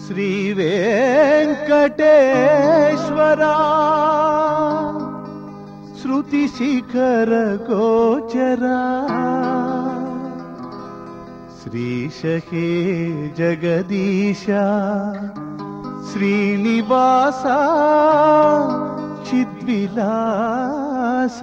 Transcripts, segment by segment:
శ్రీ వెంకటేశ్వరా శృతి శిఖర గోచరా శ్రీశహే జగదీశ శ్రీనివాస చిద్విలాస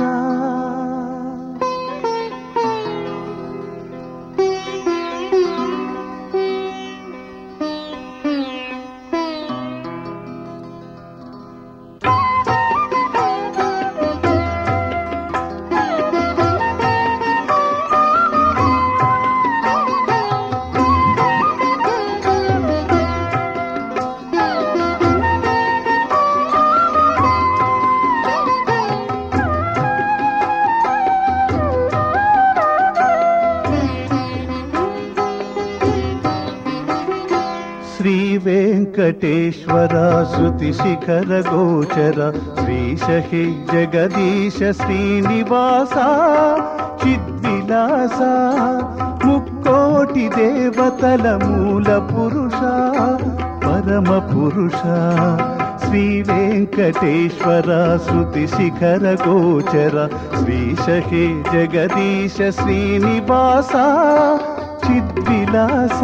శ్రీ వెంకటేశ్వర శృతి శిఖర గోచర శ్రీశహి జగదీశ శ్రీనివాస చిద్విలాస ముక్కోటి దేవతల మూల పురుష పరమ పురుష శ్రీ వెంకటేశ్వర శృతి శిఖర గోచర శ్రీశహి జగదీశ శ్రీనివాస చిద్విలాస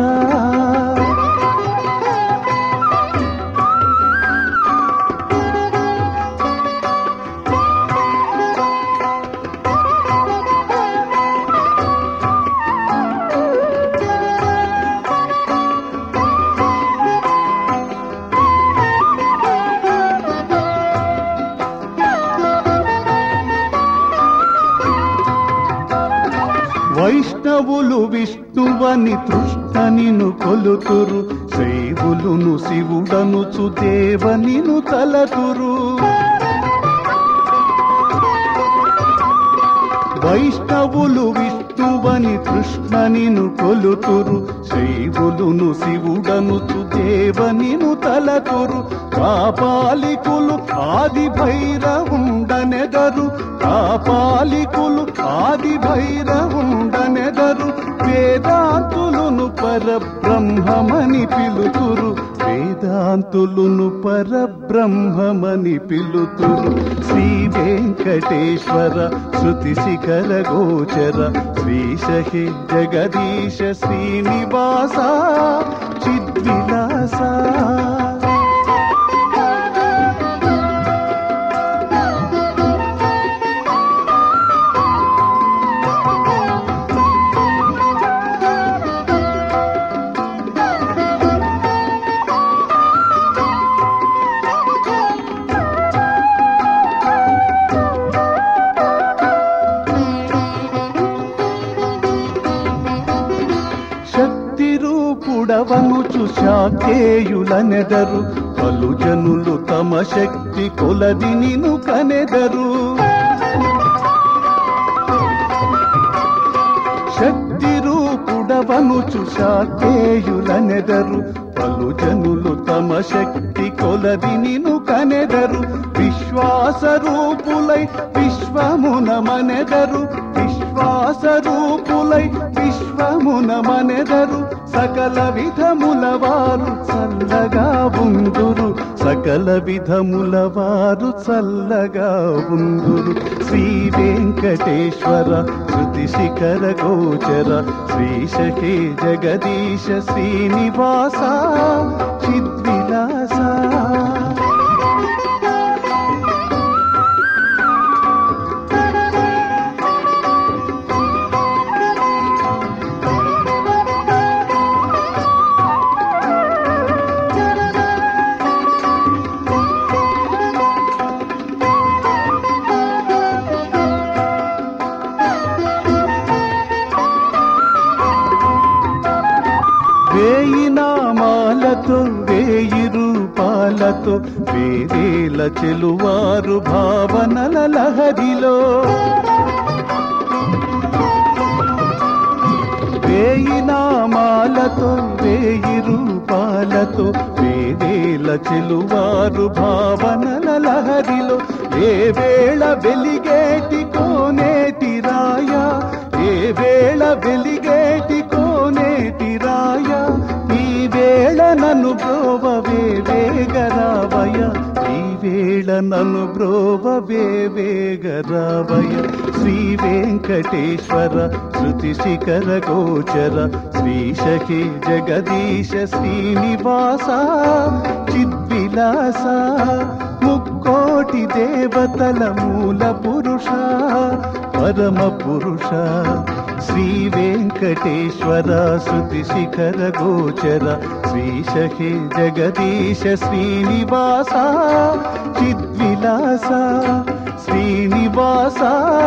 వైష్ణవులు విష్ణువని తృష్ణ నిను కొలుతురు శైవులును శివుడనుచు దేవనిను తలతురు వైష్ణవులు విష్ణువని కృష్ణ నిను కొలుతురు శైవులును శివుడనుచు దేవనిను తలతురు కాపాలికులు ఆది భైరవుండనెదరు కాపాలికులు ఆది భైరవుండనెదరు వేదాంతులును పరబ్రహ్మమని పిలుతురు వేదాంతులును పరబ్రహ్మమని పిలుతురు శ్రీ వెంకటేశ్వర శృతి శిఖర గోచర శ్రీశహి జగదీశ శ్రీనివాస చిద్విలాస శక్తి రూపుడవనుచు శాకేయులనెదరు పలు జనులు తమ శక్తి కొలది నిను కనెదరు శక్తి రూపుడవనుచు శాకేయులనెదరు పలు జనులు తమ శక్తి కొలది నిను కనెదరు విశ్వాస రూపులై విశ్వమునమనెదరు విశ్వాస రూపులై విశ్వమునమనెదరు సకల విధముల వారు చల్లగా ఉందురు సకల విధముల వారు చల్లగా ఉందురు శ్రీ వెంకటేశ్వర శృతి శిఖర గోచర శ్రీశకే జగదీశ శ్రీనివాస చిద్విలాస వేయి నామాలతో వేయి రూపాలతో వేరేల చెలువారు భావనల లహరిలో వేయి నామాలతో వేయి రూపాలతో వేరేల చెలువారు భావనల లహరిలో ఏ వేళ వెలిగేటి కోనేటి రాయ ఏ వేళ వెలిగేటి కోనేటి రాయ ఈ వేళ నన్ను బ్రోవ వేగరావయ ఈ వేళ నన్ను బ్రోవ వేగరావయ శ్రీ వెంకటేశ్వర శృతి శిఖర గోచర శ్రీశఖి జగదీశ శ్రీనివాస చిద్విలాస ముక్కోటి దేవతల మూల పురుష పరమ పురుష శ్రీ వెంకటేశ్వర శృతి శిఖర గోచర శ్రీశఖి జగదీశ శ్రీనివాస చిద్విలాస శ్రీనివాస